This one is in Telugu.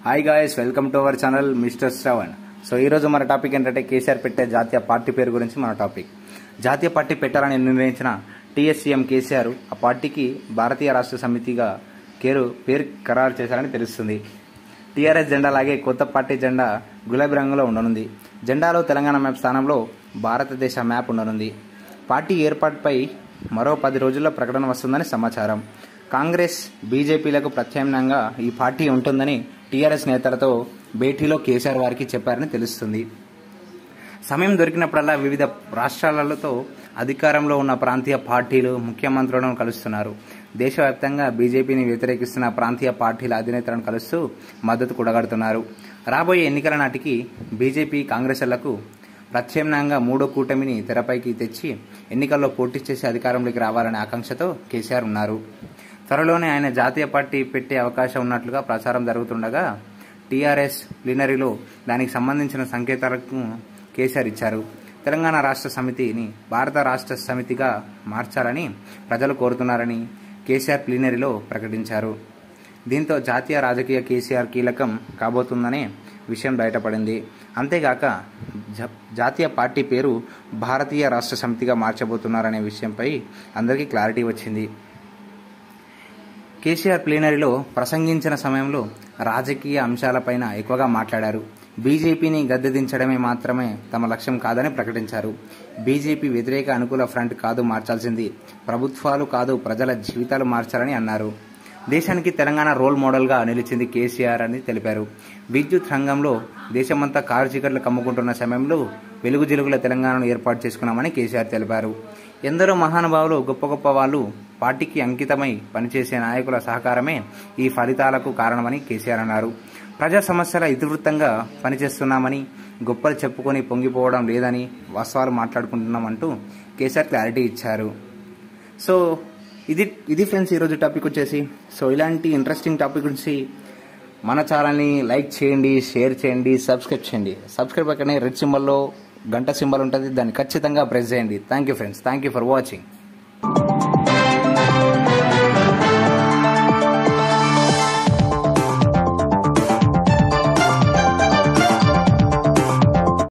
hi guys welcome to our channel mister Shravan so ఈ రోజు మన టాపిక్ ఏంటంటే కేసీఆర్ పెట్టే జాతీయ పార్టీ పేరు గురించి మన టాపిక్ జాతీయ పార్టీ పెట్టాలని నిర్ణయించిన టీఎస్సీఎం కేసీఆర్ ఆ పార్టీకి భారతీయ రాష్ట్ర సమితిగా కేరు పేరు ఖరారు చేశారని తెలుస్తుంది టీఆర్ఎస్ జెండా లాగే కొత్త పార్టీ జెండా గులాబీ రంగులో ఉండనుంది జెండాలో తెలంగాణ మ్యాప్ స్థానంలో భారతదేశ మ్యాప్ ఉండనుంది పార్టీ ఏర్పాటుపై మరో పది రోజుల్లో ప్రకటన వస్తుందని సమాచారం కాంగ్రెస్ బీజేపీలకు ప్రత్యామ్నాయంగా ఈ పార్టీ ఉంటుందని టీఆర్ఎస్ నేతలతో భేటీలో కేసీఆర్ వారికి చెప్పారని తెలుస్తుంది సమయం దొరికినప్పుడల్లా వివిధ రాష్ట్రాలతో అధికారంలో ఉన్న ప్రాంతీయ పార్టీలు ముఖ్యమంత్రులను కలుస్తున్నారు దేశవ్యాప్తంగా బీజేపీని వ్యతిరేకిస్తున్న ప్రాంతీయ పార్టీల అధినేతలను కలుస్తూ మద్దతు కూడగడుతున్నారు రాబోయే ఎన్నికల నాటికి బీజేపీ కాంగ్రెస్లకు ప్రత్యామ్నాయంగా మూడో కూటమిని తెరపైకి తెచ్చి ఎన్నికల్లో పోటీ చేసి అధికారంలోకి రావాలనే ఆకాంక్షతో కేసీఆర్ ఉన్నారు త్వరలోనే ఆయన జాతీయ పార్టీ పెట్టే అవకాశం ఉన్నట్లుగా ప్రచారం జరుగుతుండగా టీఆర్ఎస్ ప్లీనరీలో దానికి సంబంధించిన సంకేతాలకు కేసీఆర్ ఇచ్చారు తెలంగాణ రాష్ట్ర సమితిని భారత రాష్ట్ర సమితిగా మార్చాలని ప్రజలు కోరుతున్నారని కేసీఆర్ ప్లీనరీలో ప్రకటించారు దీంతో జాతీయ రాజకీయ కేసీఆర్ కీలకం కాబోతుందనే విషయం బయటపడింది అంతేగాక జ- జాతీయ పార్టీ పేరు భారతీయ రాష్ట్ర సమితిగా మార్చబోతున్నారనే విషయంపై అందరికీ క్లారిటీ వచ్చింది కేసీఆర్ ప్లీనరీలో ప్రసంగించిన సమయంలో రాజకీయ అంశాలపైన ఎక్కువగా మాట్లాడారు బీజేపీని గద్దెదించడమే మాత్రమే తమ లక్ష్యం కాదని ప్రకటించారు బీజేపీ వ్యతిరేక అనుకూల ఫ్రంట్ కాదు మార్చాల్సింది ప్రభుత్వాలు కాదు ప్రజల జీవితాలు మార్చాలని అన్నారు దేశానికి తెలంగాణ రోల్ మోడల్గా నిలిచింది కేసీఆర్ అని తెలిపారు విద్యుత్ రంగంలో దేశమంతా కారు చీకట్లు కమ్ముకుంటున్న సమయంలో వెలుగు జిలుగుల తెలంగాణను ఏర్పాటు చేసుకున్నామని కేసీఆర్ తెలిపారు ఎందరో మహానుభావులు గొప్ప గొప్ప వాళ్ళు పార్టీకి అంకితమై పనిచేసే నాయకుల సహకారమే ఈ ఫలితాలకు కారణమని కేసీఆర్ అన్నారు ప్రజా సమస్యల ఇతివృత్తంగా పనిచేస్తున్నామని గొప్పలు చెప్పుకొని పొంగిపోవడం లేదని వాస్తవాలు మాట్లాడుకుంటున్నామంటూ కేసీఆర్ క్లారిటీ ఇచ్చారు సో ఇది ఇది ఫ్రెండ్స్ ఈరోజు టాపిక్ వచ్చేసి సో ఇలాంటి ఇంట్రెస్టింగ్ టాపిక్ గురించి మన ఛానల్ని లైక్ చేయండి షేర్ చేయండి సబ్స్క్రైబ్ చేయండి సబ్స్క్రైబ్ పక్కనే రెడ్ సింబల్లో గంట సింబల్ ఉంటుంది దాన్ని ఖచ్చితంగా ప్రెస్ చేయండి thank you friends thank you for watching